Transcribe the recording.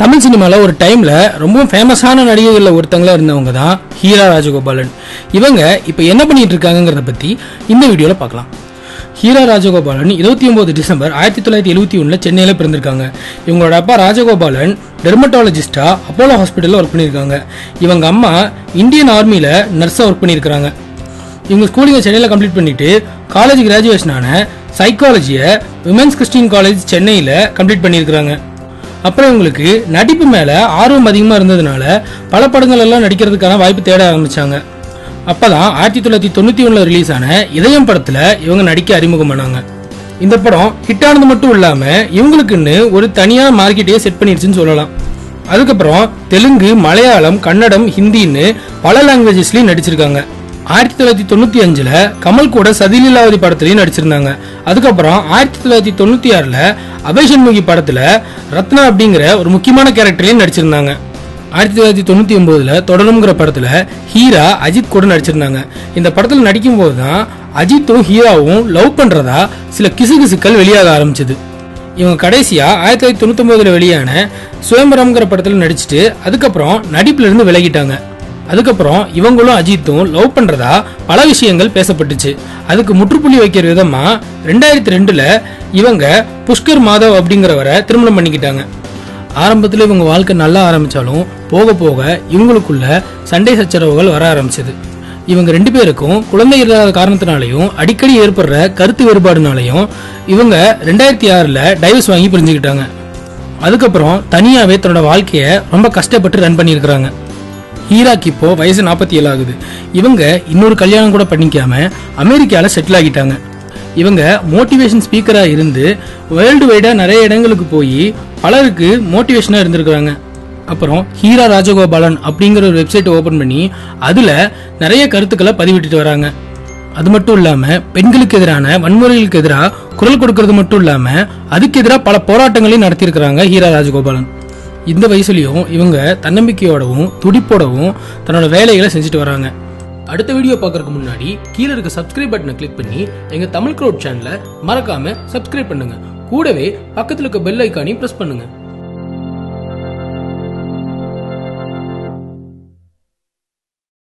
தமிழ் சினிமாவில் ஒரு டைமில் ரொம்ப ஃபேமஸான நடிகைகளில் ஒருத்தங்களா இருந்தவங்க தான் ஹீரா ராஜகோபாலன் இவங்க இப்போ என்ன பண்ணிட்டு இருக்காங்கங்கிறத பற்றி இந்த வீடியோவில் பார்க்கலாம் ஹீரா ராஜகோபாலன் இருபத்தி ஒன்பது டிசம்பர் ஆயிரத்தி தொள்ளாயிரத்தி எழுபத்தி ஒன்றில் சென்னையில் பிறந்திருக்காங்க இவங்களோட அப்பா ராஜகோபாலன் டெர்மட்டாலஜிஸ்டா அப்போலோ ஹாஸ்பிட்டலில் ஒர்க் பண்ணியிருக்காங்க இவங்க அம்மா இந்தியன் ஆர்மியில் நர்ஸாக ஒர்க் பண்ணியிருக்கிறாங்க இவங்க ஸ்கூலிங்கை சென்னையில் கம்ப்ளீட் பண்ணிட்டு காலேஜ் கிராஜுவேஷனான சைக்காலஜியை விமென்ஸ் கிறிஸ்டின் காலேஜ் சென்னையில் கம்ப்ளீட் பண்ணியிருக்கிறாங்க அப்புறம் இவங்களுக்கு நடிப்பு மேலே ஆர்வம் அதிகமாக இருந்ததுனால பல படங்கள் எல்லாம் நடிக்கிறதுக்கான வாய்ப்பு தேட ஆரம்பிச்சாங்க அப்பதான் ஆயிரத்தி தொள்ளாயிரத்தி தொண்ணூற்றி ஒன்றில் ரிலீஸ் ஆன இதயம் படத்தில் இவங்க நடிக்க அறிமுகம் பண்ணாங்க இந்த படம் ஹிட் ஆனது மட்டும் இல்லாமல் இவங்களுக்குன்னு ஒரு தனியான மார்க்கெட்டையே செட் பண்ணிருச்சுன்னு சொல்லலாம் அதுக்கப்புறம் தெலுங்கு மலையாளம் கன்னடம் ஹிந்தின்னு பல லாங்குவேஜஸ்லயும் நடிச்சிருக்காங்க ஆயிரத்தி தொள்ளாயிரத்தி தொண்ணூத்தி அஞ்சுல கமல் கூட சதிலீலாவதி படத்துலயும் நடிச்சிருந்தாங்க அதுக்கப்புறம் ஆயிரத்தி தொள்ளாயிரத்தி தொண்ணூத்தி ஆறுல அபேஷன்முகி படத்துல ரத்னா அப்படிங்கிற ஒரு முக்கியமான கேரக்டர்லயும் நடிச்சிருந்தாங்க ஆயிரத்தி தொள்ளாயிரத்தி தொண்ணூத்தி ஒன்பதுல தொடருங்கிற படத்துல ஹீரா அஜித் கூட நடிச்சிருந்தாங்க இந்த படத்துல நடிக்கும் போது தான் அஜித்தும் ஹீராவும் லவ் பண்றதா சில கிசுகிசுக்கள் வெளியாக ஆரம்பிச்சது இவங்க கடைசியா ஆயிரத்தி தொள்ளாயிரத்தி தொண்ணூத்தி ஒன்பதுல வெளியான சுயம்பரம்ங்கிற படத்துல நடிச்சிட்டு அதுக்கப்புறம் நடிப்புல இருந்து விலகிட்டாங்க அதுக்கப்புறம் இவங்களும் அஜித்தும் லவ் பண்றதா பல விஷயங்கள் பேசப்பட்டுச்சு அதுக்கு முற்றுப்புள்ளி வைக்கிற விதமா ரெண்டாயிரத்தி ரெண்டுல இவங்க புஷ்கர் மாதவ் அப்படிங்கிறவரை திருமணம் பண்ணிக்கிட்டாங்க ஆரம்பத்தில் இவங்க வாழ்க்கை நல்லா ஆரம்பிச்சாலும் போக போக இவங்களுக்குள்ள சண்டை சச்சரவுகள் வர ஆரம்பிச்சது இவங்க ரெண்டு பேருக்கும் குழந்தை இல்லாத காரணத்தினாலையும் அடிக்கடி ஏற்படுற கருத்து வேறுபாடுனாலையும் இவங்க ரெண்டாயிரத்தி ஆறில் டைவர்ஸ் வாங்கி பிரிஞ்சுக்கிட்டாங்க அதுக்கப்புறம் தனியாகவே தன்னோட வாழ்க்கையை ரொம்ப கஷ்டப்பட்டு ரன் பண்ணியிருக்கிறாங்க ஹீராக்கு இப்போ வயசு நாற்பத்தி ஏழு ஆகுது இவங்க இன்னொரு கல்யாணம் கூட பண்ணிக்காம அமெரிக்காவில் செட்டில் ஆகிட்டாங்க இவங்க மோட்டிவேஷன் ஸ்பீக்கராக இருந்து வேர்ல்டு வைடாக நிறைய இடங்களுக்கு போய் பலருக்கு மோட்டிவேஷனாக இருந்திருக்கிறாங்க அப்புறம் ஹீரா ராஜகோபாலன் அப்படிங்கிற ஒரு வெப்சைட் ஓப்பன் பண்ணி அதில் நிறைய கருத்துக்களை பதிவிட்டுட்டு வராங்க அது மட்டும் இல்லாமல் பெண்களுக்கு எதிரான வன்முறைகளுக்கு எதிராக குரல் கொடுக்கறது மட்டும் இல்லாமல் அதுக்கு எதிராக பல போராட்டங்களையும் நடத்தியிருக்கிறாங்க ஹீரா ராஜகோபாலன் இந்த வயசுலயும் இவங்க தன்னம்பிக்கையோடவும் துடிப்போடவும் தன்னோட வேலைகளை செஞ்சுட்டு வராங்க அடுத்த வீடியோ பார்க்கறதுக்கு முன்னாடி கீழே இருக்க சப்ஸ்கிரைப் பட்டனை கிளிக் பண்ணி எங்க தமிழ் க்ரௌட் சேனலை மறக்காம சப்ஸ்கிரைப் பண்ணுங்க கூடவே பக்கத்துல இருக்க பெல் ஐக்கானையும் பிரஸ் பண்ணுங்க